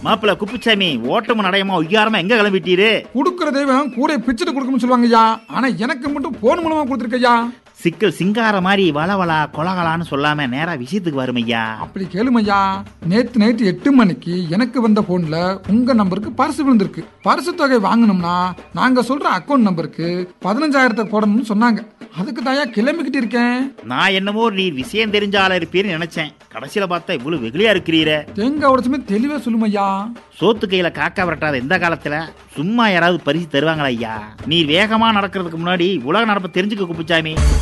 மாப்பிள்ள குப்புசாமி ஓட்டமும் நடையமா ஒய்யாரமா எங்க கிளம்பிட்டீரு கொடுக்கிற தெய்வம் கூட பிச்சுட்டு கொடுக்கும்னு சொல்லுவாங்க ஐயா ஆனா எனக்கு மட்டும் போன் மூலமா கொடுத்துருக்கையா சிக்கல் சிங்கார மாதிரி வளவளா கொலகலான்னு சொல்லாம நேரா விஷயத்துக்கு வரும் ஐயா அப்படி கேளுமையா நேத்து நைட்டு எட்டு மணிக்கு எனக்கு வந்த போன்ல உங்க நம்பருக்கு பரிசு விழுந்திருக்கு பரிசு தொகை வாங்கணும்னா நாங்க சொல்ற அக்கௌண்ட் நம்பருக்கு பதினஞ்சாயிரத்தை போடணும்னு சொன்னாங்க அதுக்கு தாயா கிளம்பிக்கிட்டு இருக்கேன் நான் என்னமோ நீ விஷயம் தெரிஞ்ச ஆளா இருப்பீர்னு நினைச்சேன் கடைசியில பார்த்தா இவ்வளவு வெகுளியா இருக்கிறீரே தேங்காய் உடச்சுமே தெளிவா சொல்லுமையா சோத்து கையில காக்கா விரட்டாத இந்த காலத்துல சும்மா யாராவது பரிசு தருவாங்களா ஐயா நீ வேகமா நடக்கிறதுக்கு முன்னாடி உலக நடப்பை தெரிஞ்சுக்க குப்புச்சாமி